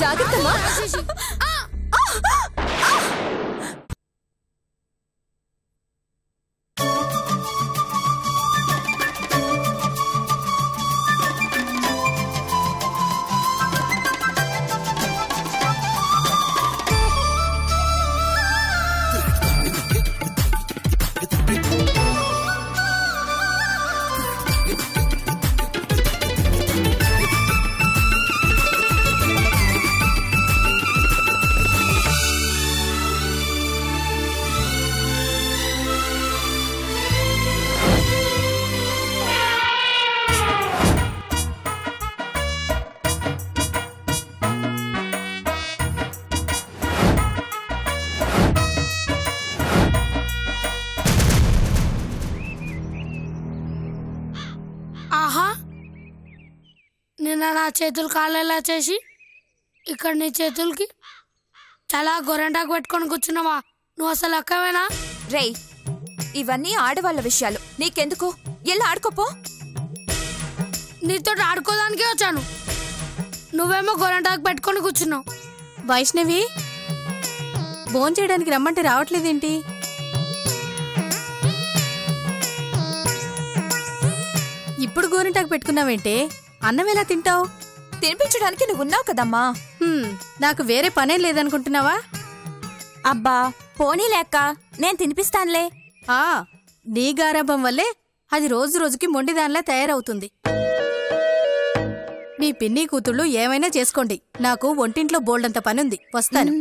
జాగ్రత్తమ్మా ఆహా నిన్న నా చేతులు కాళ్ళేలా చేసి ఇక్కడ నీ చేతులకి చాలా గొరెంటాకు పెట్టుకొని కూర్చున్నావా నువ్వు అసలు అక్కవేనా రేయ్ ఇవన్నీ ఆడవాళ్ళ విషయాలు నీకెందుకు ఎలా ఆడుకోపో నీతో ఆడుకోదానికే వచ్చాను నువ్వేమో గొరెంటాకు పెట్టుకొని కూర్చున్నావు వైష్ణవి భోజనం చేయడానికి రమ్మంటే రావట్లేదేంటి ఇప్పుడు గోరింటాకు పెట్టుకున్నావేంటే అన్నం ఎలా తింటావు తినిపించడానికి నువ్వు ఉన్నావు కదమ్మా నాకు వేరే పనేం లేదనుకుంటున్నావా అబ్బా పోనీ లేక నేను తినిపిస్తానులే ఆ నీ గారాభం వల్లే అది రోజు రోజుకి మొండిదానిలా తయారవుతుంది మీ పిన్ని కూతుళ్ళు ఏమైనా చేసుకోండి నాకు ఒంటింట్లో బోల్డంత పనుంది వస్తాను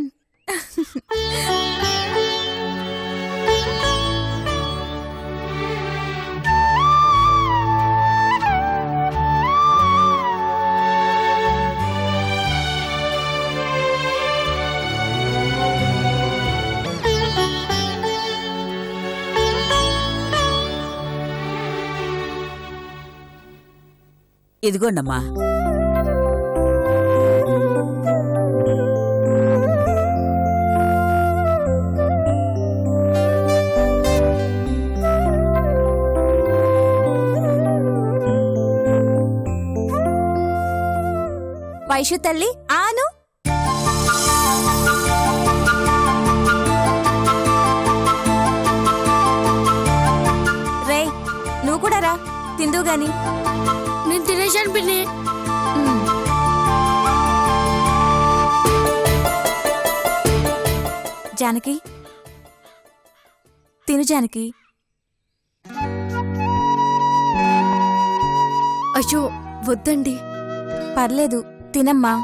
ఇదిగోండమ్మా వైషు తల్లి ఆను రే నువ్వు కూడా రా తిందు గాని నేను తినేశాను పిన్ని జానకి తిను జానకి అయ్యో వద్దండి పర్లేదు తినమ్మా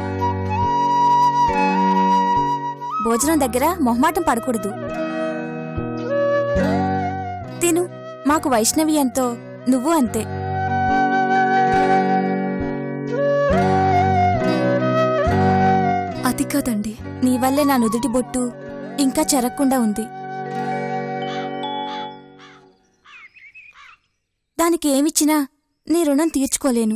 భోజనం దగ్గర మొహమాటం పడకూడదు తిను మాకు వైష్ణవి ఎంతో నువ్వు అంతే అది కాదండి నీ వల్లే నా నుదుటి బొట్టు ఇంకా చెరక్కుండా ఉంది దానికి ఏమిచ్చినా నీ రుణం తీర్చుకోలేను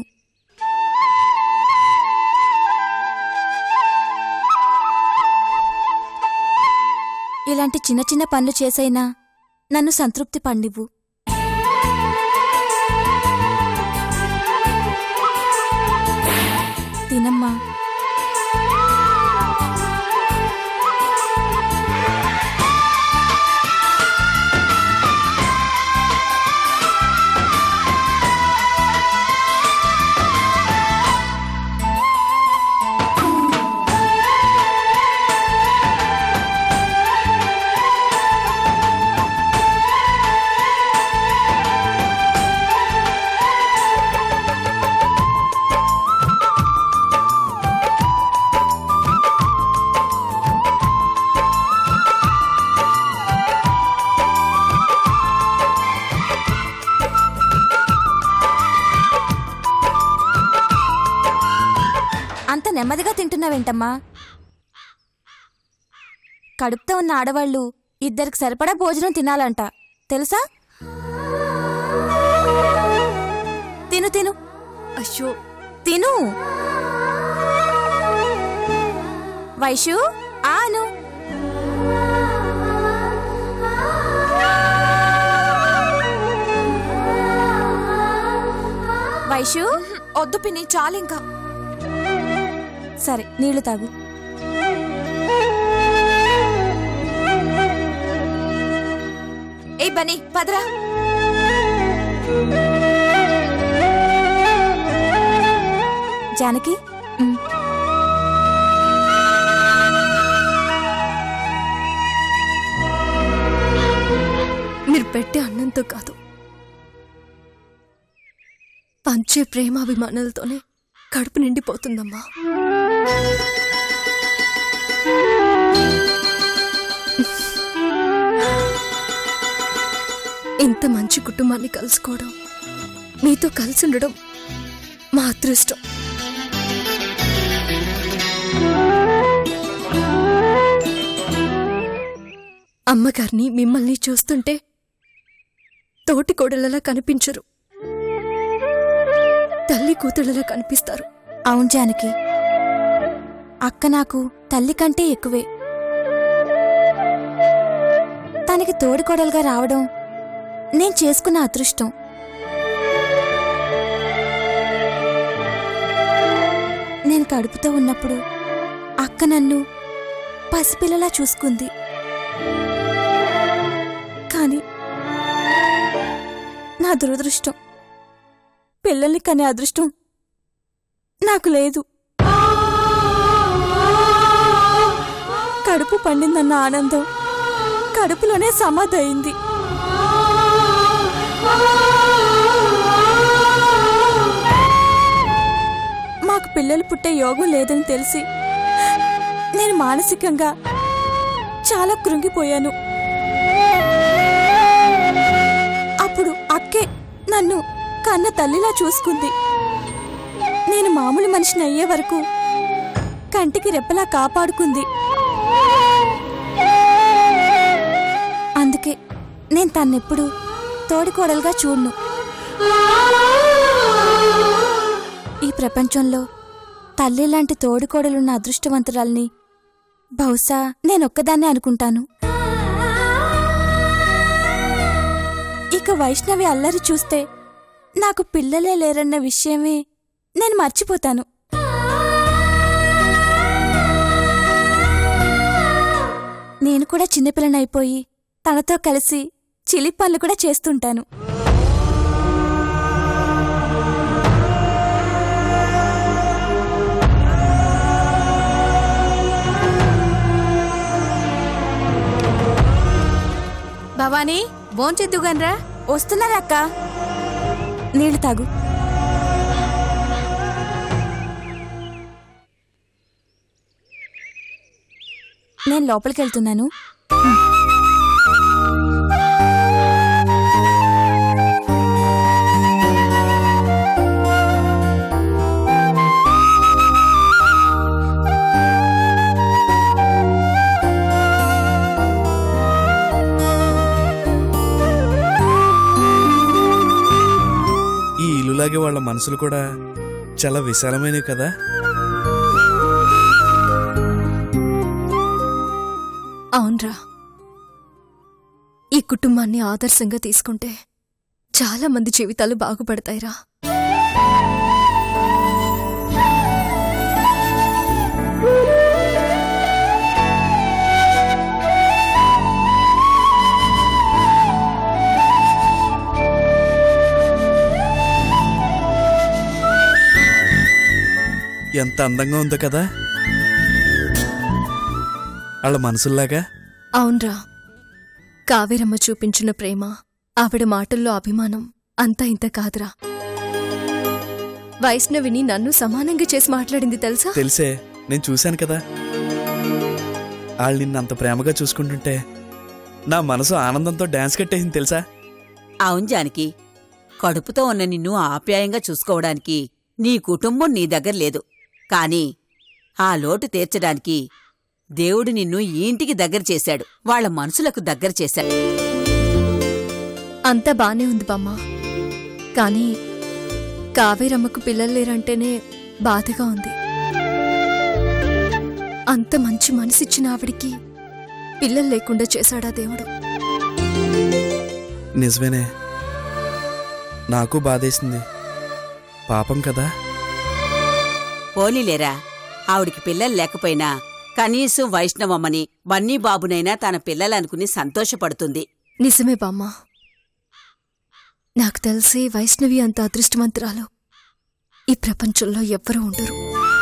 ఇలాంటి చిన్న చిన్న పనులు చేసైనా నన్ను సంతృప్తి పండివు తినమ్మా అంత నెమ్మదిగా తింటున్నావేంటమ్మా కడుపుతో ఉన్న ఆడవాళ్ళు ఇద్దరికి సరిపడా భోజనం తినాలంట తెలుసా తిను తిను అయ్యో తిను వైషు ఆను వైషు వద్దు పిన్ని చాలు ఇంకా సరే నీళ్లు తాగు ఏ బనీ పదరా జానకి ఉమ్. మీరు పెట్టే అన్నంతో కాదు పంచే ప్రేమాభిమానాలతోనే కడుపు నిండిపోతుందమ్మా ఇంత మంచి కుటుంబాన్ని కలుసుకోవడం మీతో కలిసి ఉండడం మా అదృష్టం అమ్మగారిని మిమ్మల్ని చూస్తుంటే తోటి కోడలలా కనిపించరు తల్లి కూతుళ్ళలా కనిపిస్తారు అవును జానకి అక్క నాకు తల్లి కంటే ఎక్కువే తనకి తోడికోడలుగా రావడం నేను చేసుకున్న అదృష్టం నేను కడుపుతో ఉన్నప్పుడు అక్క నన్ను పసిపిల్లలా చూసుకుంది కానీ నా దురదృష్టం పిల్లల్ని కనే అదృష్టం నాకు లేదు కడుపు పండిందన్న ఆనందం కడుపులోనే సమాధయింది మాకు పిల్లలు పుట్టే యోగం లేదని తెలిసి నేను మానసికంగా చాలా కృంగిపోయాను అప్పుడు అక్కే నన్ను కన్న తల్లిలా చూసుకుంది నేను మామూలు మనిషిని అయ్యే వరకు కంటికి రెప్పలా కాపాడుకుంది అందుకే నేను తన్నెప్పుడు తోడికోడలుగా చూడ్ను ఈ ప్రపంచంలో తల్లి లాంటి తోడికోడలున్న అదృష్టవంతురాల్ని బహుశా నేనొక్కదాన్నే అనుకుంటాను ఇక వైష్ణవి అల్లరి చూస్తే నాకు పిల్లలే లేరన్న విషయమే నేను మర్చిపోతాను నేను కూడా చిన్నపిల్లనైపోయి తనతో కలిసి చిలి పనులు కూడా చేస్తుంటాను భవానీ భోంచెద్దుగానరా వస్తున్నారా అక్క నీళ్లు తాగు నేను లోపలికి వెళ్తున్నాను ఈ ఇల్లులాగే వాళ్ళ మనసులు కూడా చాలా విశాలమైనవి కదా అవునరా ఈ కుటుంబాన్ని ఆదర్శంగా తీసుకుంటే చాలా మంది జీవితాలు బాగుపడతాయిరా ఎంత అందంగా ఉందో కదా వాళ్ళ మనసుల్లాగా అవునరా కావేరమ్మ చూపించిన ప్రేమ ఆవిడ మాటల్లో అభిమానం అంతా ఇంత కాదురా వైష్ణవిని నన్ను సమానంగా చేసి మాట్లాడింది తెలుసా తెలిసే నేను చూశాను కదా వాళ్ళు నిన్ను అంత ప్రేమగా చూసుకుంటుంటే నా మనసు ఆనందంతో డాన్స్ కట్టేసింది తెలుసా అవును జానకి కడుపుతో ఉన్న నిన్ను ఆప్యాయంగా చూసుకోవడానికి నీ కుటుంబం నీ దగ్గర లేదు కాని ఆ లోటు తీర్చడానికి దేవుడు నిన్ను ఈ ఇంటికి దగ్గర చేశాడు వాళ్ళ మనసులకు దగ్గర చేశాడు అంతా బానే ఉంది బామ్మ కానీ కావేరమ్మకు పిల్లలు లేరంటేనే బాధగా ఉంది అంత మంచి మనసిచ్చిన ఆవిడికి పిల్లలు లేకుండా చేశాడా దేవుడు నిజమేనే నాకు బాధేసింది పాపం కదా పోనీలేరా ఆవిడికి పిల్లలు లేకపోయినా కనీసం వైష్ణవమ్మని బన్నీ బాబునైనా తన పిల్లలనుకుని సంతోషపడుతుంది నిజమే బామ్మ నాకు తెలిసి వైష్ణవి అంత అదృష్టవంతురాలు ఈ ప్రపంచంలో ఎవ్వరూ ఉండరు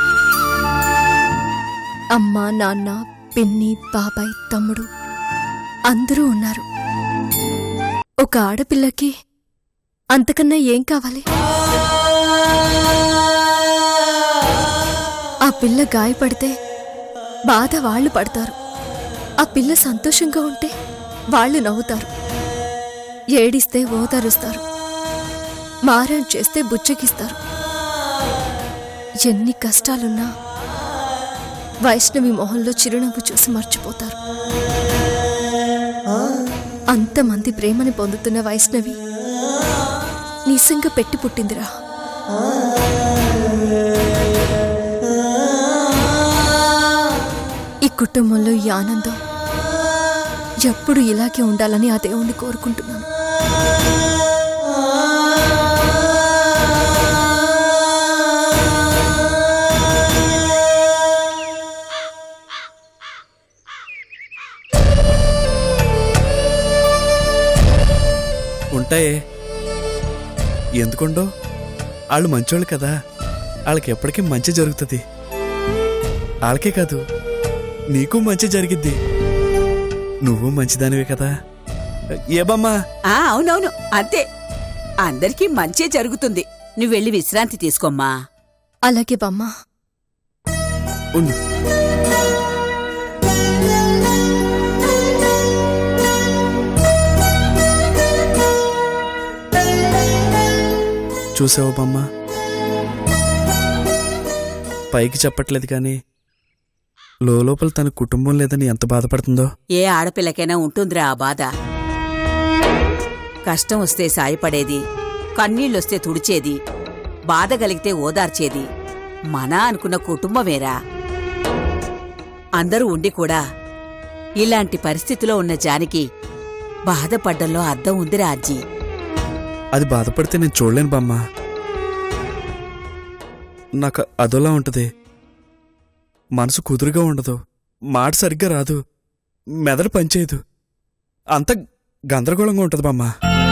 అమ్మ నాన్న పిన్ని బాబాయ్ తమ్ముడు అందరూ ఉన్నారు ఒక ఆడపిల్లకి అంతకన్నా ఏం కావాలి ఆ పిల్ల గాయపడితే బాధ వాళ్ళు పడతారు ఆ పిల్ల సంతోషంగా ఉంటే వాళ్ళు నవ్వుతారు ఏడిస్తే ఓదారుస్తారు మారం చేస్తే బుచ్చగిస్తారు ఎన్ని కష్టాలున్నా వైష్ణవి మొహంలో చిరునవ్వు చూసి మర్చిపోతారు అంతమంది ప్రేమని పొందుతున్న వైష్ణవి నిజంగా పెట్టి పుట్టిందిరా ఈ కుటుంబంలో ఈ ఆనందం ఎప్పుడు ఇలాగే ఉండాలని ఆ దేవుణ్ణి కోరుకుంటున్నాను ఉంటాయే ఎందుకుండో వాళ్ళు మంచోళ్ళు కదా వాళ్ళకి ఎప్పటికీ మంచి జరుగుతుంది వాళ్ళకే కాదు నీకు మంచి జరిగిద్ది నువ్వు మంచిదానివే కదా ఏ బమ్మా ఆ అవునవును అంతే అందరికీ మంచే జరుగుతుంది నువ్వెళ్ళి విశ్రాంతి తీసుకోమ్మా అలాగే బామ్మ ఉండు చూసావా బమ్మ పైకి చెప్పట్లేదు కానీ లోపల తన కుటుంబం లేదని ఎంత బాధపడుతుందో ఏ ఆడపిల్లకైనా ఉంటుందిరా ఆ బాధ కష్టం వస్తే సాయపడేది కన్నీళ్ళొస్తే తుడిచేది బాధ కలిగితే ఓదార్చేది మన అనుకున్న కుటుంబమేరా అందరూ ఉండి కూడా ఇలాంటి పరిస్థితిలో ఉన్న జానికి బాధపడ్డంలో అర్థం ఉందిరా అజ్జీ అది బాధపడితే నేను చూడలేను బామ్మ నాకు అదోలా ఉంటది మనసు కుదురుగా ఉండదు మాట సరిగ్గా రాదు మెదడు పనిచేయదు అంత గందరగోళంగా ఉంటది బామ్మ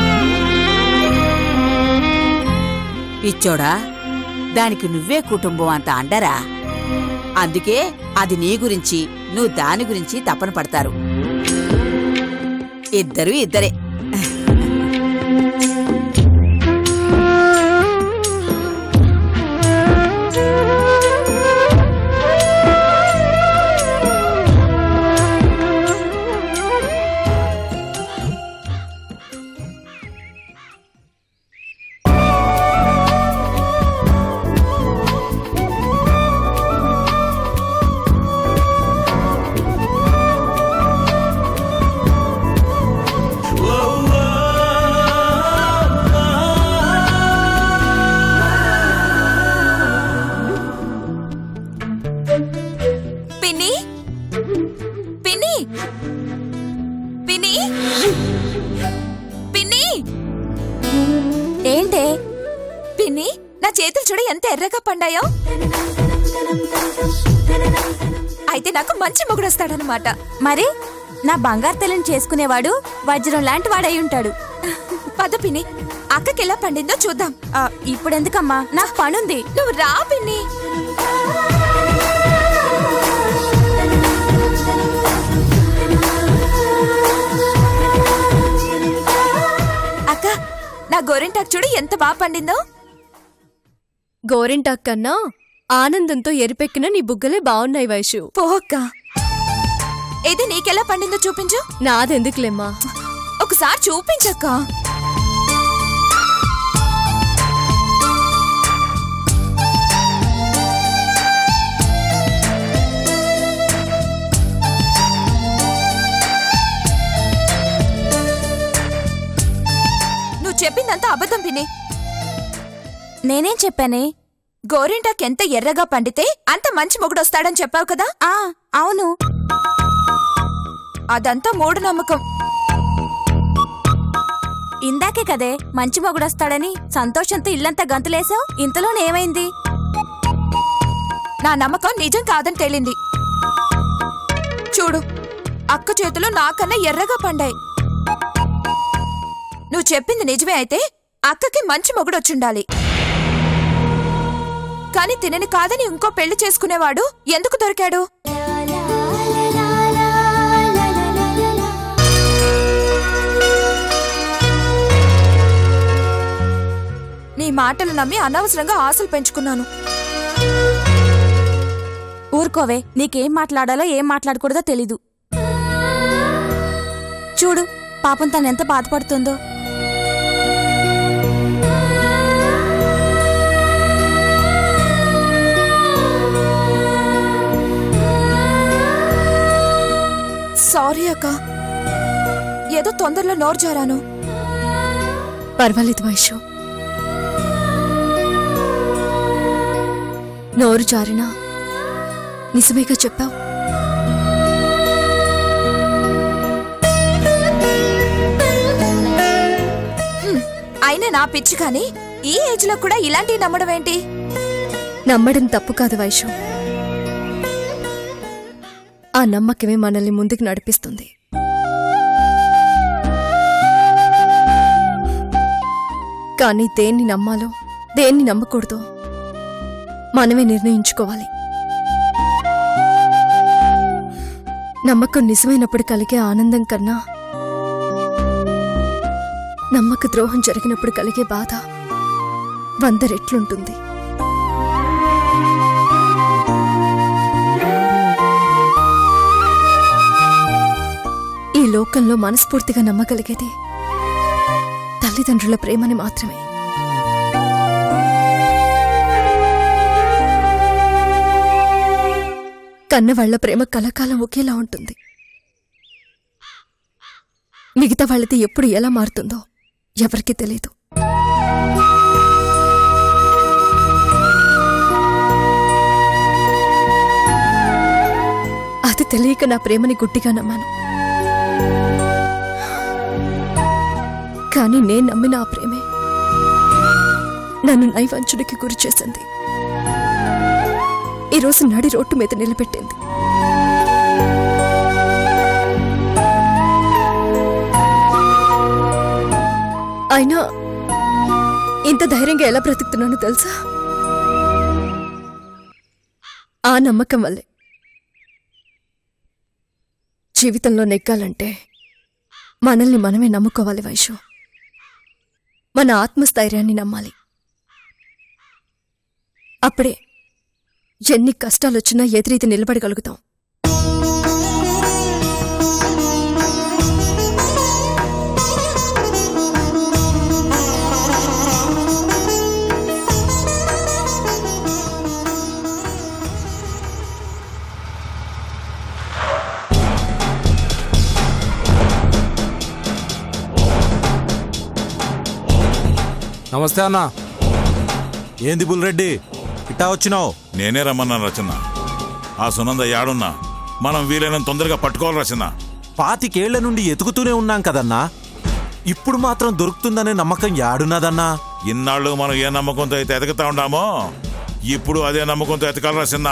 పిచ్చోడా దానికి నువ్వే కుటుంబం అంత అండరా అందుకే అది నీ గురించి నువ్వు దాని గురించి తపన పడతారు ఇద్దరు ఇద్దరే పిన్ని పిన్ని పిన్ని పిన్ని ఏంటే పిన్ని నా చేతులు చూడ ఎంత ఎర్రగా పండాయో అయితే నాకు మంచి మొగుడొస్తాడనమాట మరి నా బంగారు తల్లిని చేసుకునేవాడు వజ్రం లాంటి వాడై ఉంటాడు పద పిన్ని అక్కకి ఎలా పండిందో చూద్దాం ఇప్పుడెందుకమ్మా నాకు పనుంది నువ్వు రా పిన్ని అక్క నా గోరింటాకు చూడు ఎంత బాగా పండిందో గోరింటాక్ కన్నా ఆనందంతో ఎరిపెక్కిన నీ బుగ్గలే బావున్నాయి వైషు పో అక్క ఇది నీకెలా పండిందో చూపించు నాదెందుకులేమ్మా ఒకసారి చూపించక్క నువ్వు చెప్పిందంతా అబద్ధం పిని నేనేం చెప్పానే గోరింటాక్ ఎంత ఎర్రగా పండితే అంత మంచి మొగుడొస్తాడని చెప్పావు కదా ఆ అవును అదంతా మూఢనమ్మకం ఇందాకే కదే మంచి మొగుడొస్తాడని సంతోషంతో ఇల్లంతా గంతులేసావు ఇంతలోనేమైంది నా నమ్మకం నిజం కాదని తేలింది చూడు అక్క చేతులు నాకన్నా ఎర్రగా పండాయి నువ్వు చెప్పింది నిజమే అయితే అక్కకి మంచి మొగుడొచ్చుండాలి కాని తినని కాదని ఇంకో పెళ్లి చేసుకునేవాడు ఎందుకు దొరికాడు నీ మాటలు నమ్మి అనవసరంగా ఆశలు పెంచుకున్నాను ఊరుకోవే నీకేం మాట్లాడాలో ఏం మాట్లాడకూడదో తెలీదు చూడు పాపం తను ఎంత బాధపడుతుందో సారీ అక్క ఏదో తొందరలో నోరు జారాను పర్వాలేదు వైషు నోరు జారినా నిజమేగా చెప్పావు అయినా నా పిచ్చి కానీ ఈ ఏజ్ లో కూడా ఇలాంటివి నమ్మడం ఏంటి నమ్మడం తప్పు కాదు వైషు ఆ నమ్మకమే మనల్ని ముందుకు నడిపిస్తుంది కానీ దేన్ని నమ్మాలో దేన్ని నమ్మకూడదో మనమే నిర్ణయించుకోవాలి నమ్మకం నిజమైనప్పుడు కలిగే ఆనందం కన్నా నమ్మక ద్రోహం జరిగినప్పుడు కలిగే బాధ వంద రెట్లుంటుంది ఈ లోకంలో మనస్ఫూర్తిగా నమ్మగలిగేది తల్లిదండ్రుల ప్రేమని మాత్రమే కన్నవాళ్ల ప్రేమ కలకాలం ఒకేలా ఉంటుంది మిగతా వాళ్ళది ఎప్పుడు ఎలా మారుతుందో ఎవరికీ తెలియదు అది తెలియక నా ప్రేమని గుడ్డిగా నమ్మాను కానీ నేను నమ్మిన ఆ ప్రేమే నన్ను నైవంచుడికి గురి చేసింది ఈరోజు నడి రోడ్డు మీద నిలబెట్టింది అయినా ఇంత ధైర్యంగా ఎలా బ్రతుకుతున్నానో తెలుసా ఆ నమ్మకం వల్లే జీవితంలో నెగ్గాలంటే మనల్ని మనమే నమ్ముకోవాలి వైషు మన ఆత్మస్థైర్యాన్ని నమ్మాలి అప్పుడే ఎన్ని కష్టాలొచ్చినా ఎదురీతి నిలబడగలుగుతాం నమస్తే అన్న ఏంది బుల్రెడ్డి ఇట్టా వచ్చినావు నేనే రమ్మన్నాను రచన ఆ సునంద యాడున్నా మనం వీలైనంత తొందరగా పట్టుకోవాలి రచన పాతికేళ్ల నుండి ఎతుకుతూనే ఉన్నాం కదన్నా ఇప్పుడు మాత్రం దొరుకుతుందనే నమ్మకం యాడున్నదన్నా ఇన్నాళ్ళు మనం ఏ నమ్మకంతో అయితే ఎతకుతా ఉన్నామో ఇప్పుడు అదే నమ్మకంతో ఎతకాలి రచన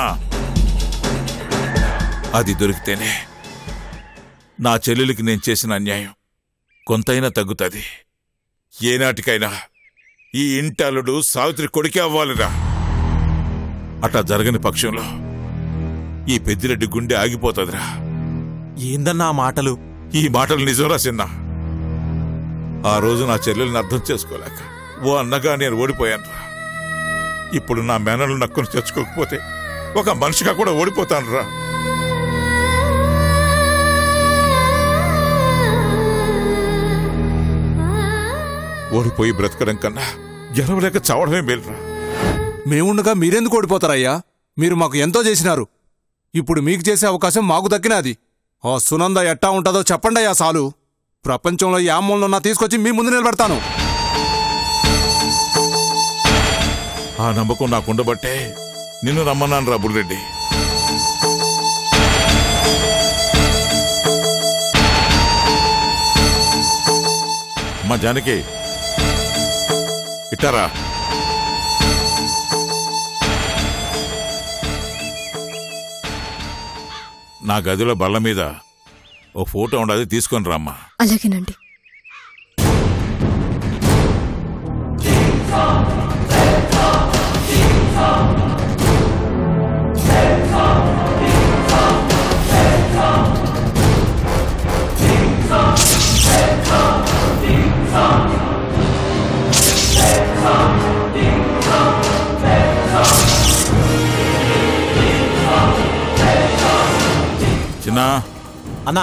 అది దొరికితేనే నా చెల్లెలికి నేను చేసిన అన్యాయం కొంతైనా తగ్గుతుంది ఏనాటికైనా ఈ ఇంటల్లుడు సావిత్రి కొడుకే అవ్వాలిరా అట్లా జరగని పక్షంలో ఈ పెద్దిరెడ్డి గుండె ఆగిపోతుందిరా ఏందన్నా ఆ మాటలు ఈ మాటలు నిజంరా చిన్న ఆ రోజు నా చెల్లెల్ని అర్థం చేసుకోలేక ఓ అన్నగా నేను ఓడిపోయాను రా ఇప్పుడు నా మేనలు నక్కును తెచ్చుకోకపోతే ఒక మనిషిగా కూడా ఓడిపోతాను రా ఓడిపోయి బ్రతకడం కన్నా గెలవలేక చావడమే మేలురా మేముండగా మీరెందుకు ఓడిపోతారయ్యా మీరు మాకు ఎంతో చేసినారు ఇప్పుడు మీకు చేసే అవకాశం మాకు దక్కినది ఆ సునంద ఎట్టా ఉంటుందో చెప్పండి అయ్యా సాలు ప్రపంచంలో ఏ మూలనున్నా తీసుకొచ్చి మీ ముందు నిలబెడతాను ఆ నమ్మకం నాకుండబట్టే నిన్ను రమ్మన్నాను రా బుల్రెడ్డి మా జానకి ఇట్టారా నా గదిలో బల్ల మీద ఓ ఫోటో ఉండదు తీసుకొని రమ్మా అలాగేనండి చిన్న అన్నా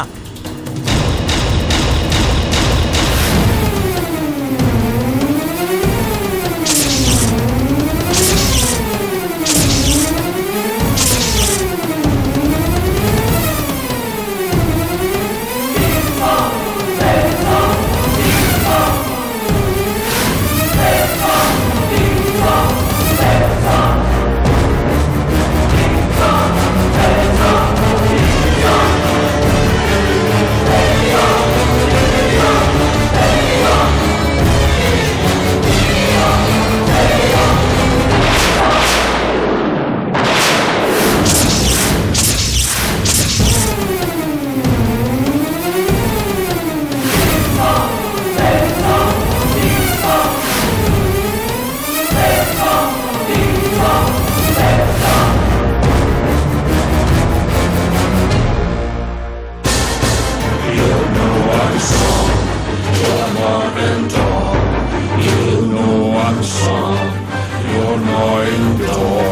You're no